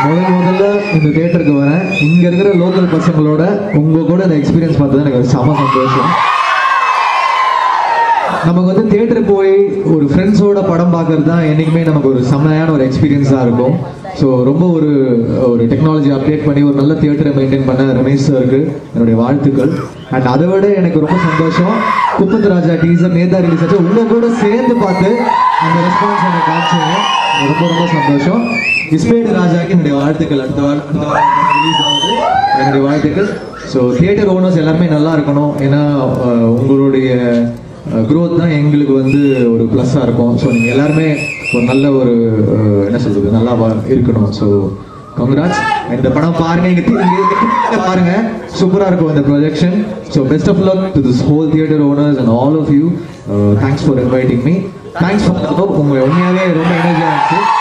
முதல் முதல்ல இந்த தியேட்டருக்கு வரேன் இங்க இருக்கிற லோக்கல் பசங்களோட உங்க கூட இந்த எக்ஸ்பீரியன்ஸ் பார்த்தது எனக்கு ஒரு செம சந்தோஷம் நமக்கு வந்து தியேட்டர் போய் ஒரு ஃப்ரெண்ட்ஸோட படம் பார்க்கறது தான் என்றைக்குமே நமக்கு ஒரு செம்மையான ஒரு எக்ஸ்பீரியன்ஸாக இருக்கும் ஸோ ரொம்ப ஒரு ஒரு டெக்னாலஜி அப்டேட் பண்ணி ஒரு நல்ல தியேட்டரை மெயின்டைன் பண்ண ரமேஷ் சாருக்கு என்னுடைய வாழ்த்துக்கள் அண்ட் அதை விட எனக்கு ரொம்ப சந்தோஷம் குப்பத்து ராஜா டீசர் நேதா ரிலீஸ் ஆச்சு உங்க கூட சேர்ந்து பார்த்து அந்த ரெஸ்பான்ஸ் எனக்கு காமிச்சீங்க ரொம்ப ரொம்ப சந்தோஷம் இஸ்பேடு ராஜாக்கு என்னுடைய வாழ்த்துக்கள் அடுத்த வாரம் அடுத்த வாரம் ரிலீஸ் ஆகுது என்னுடைய வாழ்த்துக்கள் ஸோ தியேட்டர் ஓனர்ஸ் எல்லாருமே நல்லா இருக்கணும் ஏன்னா அஹ், உங்களுடைய க்ரோத் தான் எங்களுக்கு வந்து ஒரு ப்ளஸ்ஸாக இருக்கும் ஸோ நீங்கள் எல்லாருமே ஒரு நல்ல ஒரு அஹ், என்ன சொல்றது நல்லா வா- இருக்கணும் ஸோ கங்க்ராட்ஸ் இந்த படம் பாருங்க இங்க தி- இங்க இங்க பாருங்க சூப்பரா இருக்கும் இந்த projection so best of luck to this whole theatre owners and all of you thanks for inviting me thanks for உங்க உண்மையாவே ரொம்ப எனர்ஜியாக இருந்துச்சு